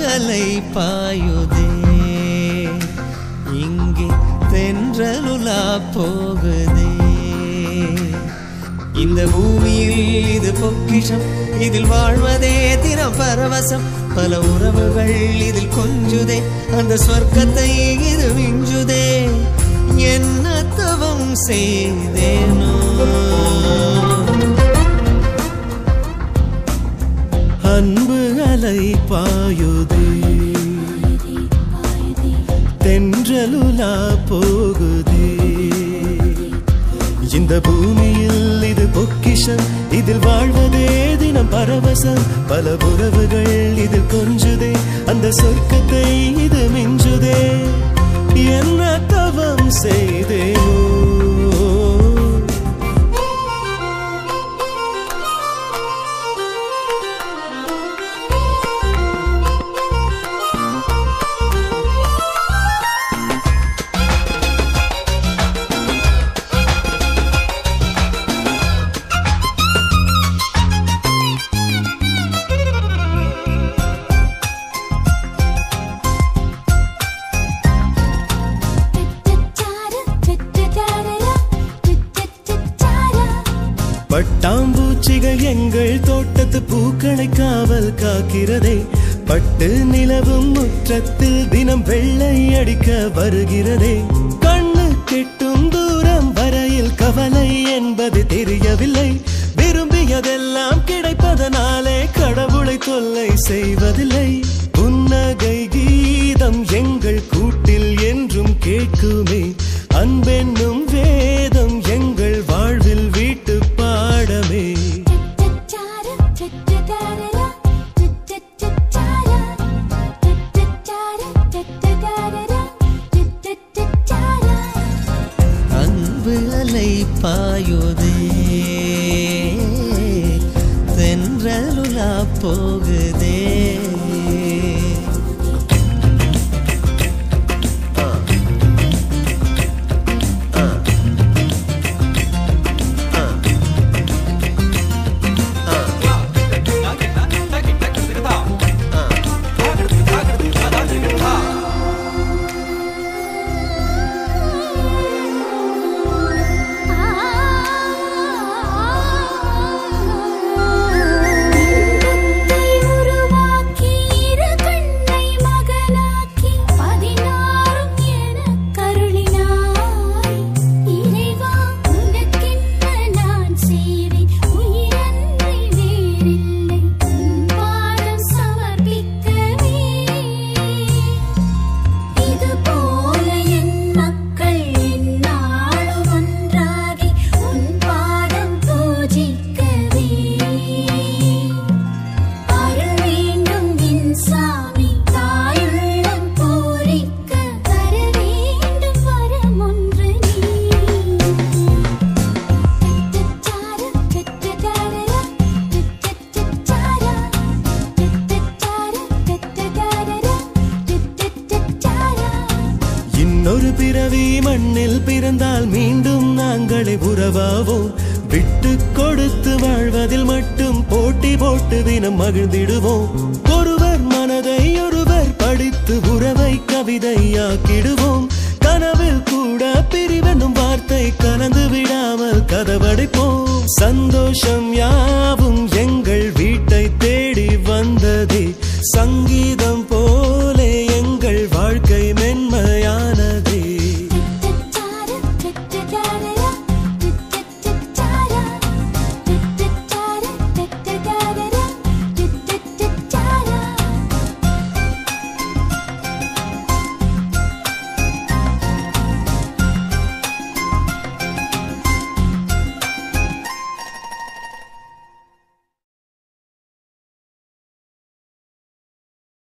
அலை பாயுதே இங்கே தென்றலுலா போகுதே இந்த பூமியில் இது பொக்கிஷம் இதில் வாழ்வதே தினம் பரவசம் பல உறவுகள் இதில் கொஞ்சுதே அந்த சொர்க்கத்தை இது மிஞ்சுதே என்ன தவம் செய்தேனோ அன்பு அலை பாயுதே தென்றலுலா போகுதே இந்த பூமியில் இது பொக்கிஷம் இதில் வாழ்வதே தினம் பரவசம் பல உறவுகள் இதில் கொஞ்சுதே அந்த சொர்க்கத்தை இது மிஞ்சுதே என்ன தவம் செய்தேனோ பட்டாம்பூச்சிகள் எங்கள் தோட்டத்து பூக்களை காவல் காக்கிறதே பட்டு நிலவும் முற்றத்தில் தினம் வெள்ளை அடிக்க வருகிறதே கண்ணு கெட்டும் தூரம் வரையில் கவலை என்பது தெரியவில்லை விரும்பியதெல்லாம் கிடைப்பதனாலே கடவுளை தொல்லை செய்வதில்லை புன்னகை கீதம் எங்கள் கூட்டில் என்றும் கேட்குமே அன்பென்னும் வேதம் எங்கள் வாழ்வில் வீட்டு பாடமே அன்பு அலை பாயுதே தென்றலுலா போகுதே உருவாக்கி இரு கண்ணை மகனாக்கி பதினாறும் என கருளினாய் இறைவா உனக்கென்ன நான் செய்வேன் உயிரன்றை வேறில்லை உன் பாதம் சமர்ப்பிக்கவே இது போல என் மக்கள் எந்நாளும் ஒன்றாகி உன் பாதம் பூஜிக்கவே அருள் வேண்டும் என் சாமி தாயுள்ளம் பூரிக்க தர வேண்டும் வரம் ஒன்று நீ இன்னொரு பிறவி மண்ணில் பிறந்தால் மீண்டும் நாங்களே உறவாவோம் விட்டு கொடுத்து வாழ்வதில் மட்டும் போட்டி போட்டு தினம் மகிழ்ந்திடுவோம் ஒருவர் மனதை ஒருவர் படித்து உறவை கவிதையாக்கிடுவோம் கனவில் கூட பிரிவெனும் வார்த்தை கலந்து விடாமல் கதவடைப்போம் சந்தோஷம் யாவும்